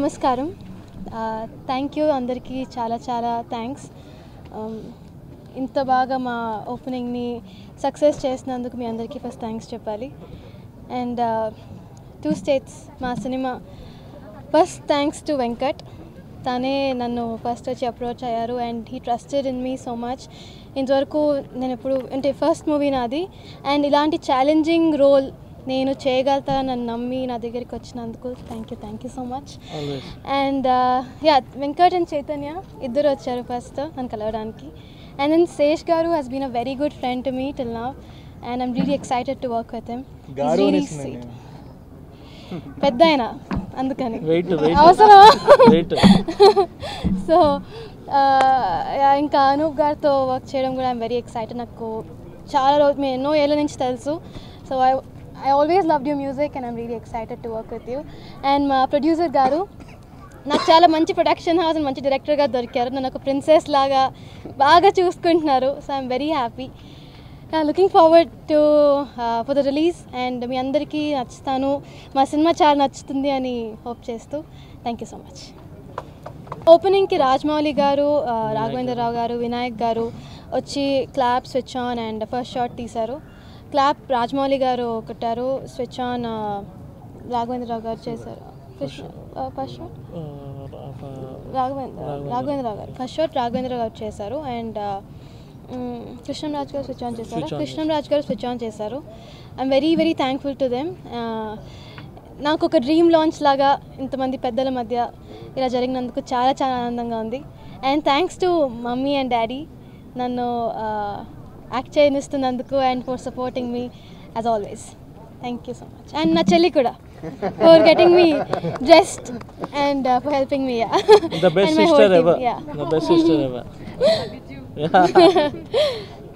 నమస్కారం thank you అందరికీ చాలా చాలా థ్యాంక్స్ ఇంత బాగా మా ఓపెనింగ్ని సక్సెస్ చేసినందుకు మీ అందరికీ ఫస్ట్ థ్యాంక్స్ చెప్పాలి అండ్ టూ స్టేట్స్ మా సినిమా ఫస్ట్ థ్యాంక్స్ టు వెంకట్ తనే నన్ను ఫస్ట్ వచ్చి అప్రోచ్ అయ్యారు and he trusted in me so much ఇంతవరకు నేను ఎప్పుడు అంటే ఫస్ట్ మూవీ నాది అండ్ ఇలాంటి ఛాలెంజింగ్ రోల్ నేను చేయగలుగుతా నన్ను నమ్మి నా దగ్గరికి వచ్చినందుకు thank you thank you so much always and yeah Venkat and Chaitanya ఇద్దరు వచ్చారు ఫస్ట్ నన్ను కలవడానికి and then Shesh garu has been a very good friend to me till now and I'm really excited to work with him garu really అనేసిందండి sweet పెద్ద ఆయన అందుకని wait wait అవసరమా wait so ఇంకా అనూప్ గారితో వర్క్ చేయడం కూడా ఐమ్ వెరీ ఎక్సైటెడ్ నాకు చాలా రోజు మేము ఎన్నో ఏళ్ళ నుంచి తెలుసు so I I always love you music and I'm really excited to work with you and మా ప్రొడ్యూసర్ గారు నాకు చాలా మంచి ప్రొడక్షన్ హౌస్ అండ్ మంచి డైరెక్టర్గా దొరికారు నన్ను ఒక ప్రిన్సెస్ లాగా బాగా చూసుకుంటున్నారు so I'm very happy looking forward to for the release and మీ అందరికీ నచ్చుతాను మా సినిమా చాలా నచ్చుతుంది అని హోప్ చేస్తూ thank you so much ఓపెనింగ్కి Rajamouli గారు ఆ, రాఘవేంద్రరావు గారు వినాయక్ గారు వచ్చి clap switch on and first shot తీశారు క్లాప్ రాజమౌళి గారు కొట్టారు స్విచ్ ఆన్ ఆ, రాఘవేంద్రరావు గారు చేశారు ఫస్ట్ షాట్ రాఘవేంద్ర రాఘవేంద్రరావు గారు ఫస్ట్ షాట్ రాఘవేంద్ర గారు చేశారు and Krishnamraju garu switch on చేశారు Switch on Krishnamraju garu switch on చేశారు I'm very very thankful to them నాకు ఒక డ్రీమ్ లాంచ్ లాగా ఇంతమంది పెద్దల మధ్య ఇలా జరిగినందుకు చాలా చాలా ఆనందంగా ఉంది and thanks to mummy and daddy నన్ను యాక్ట్ చేయనిస్తున్నందుకు and for supporting me as always thank you so much and నా చెల్లి కూడా for getting me dressed and for helping me the best sister ever the best sister ever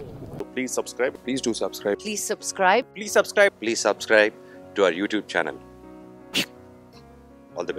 Please subscribe. Please do subscribe. Please subscribe. Please subscribe. Please subscribe to our YouTube channel.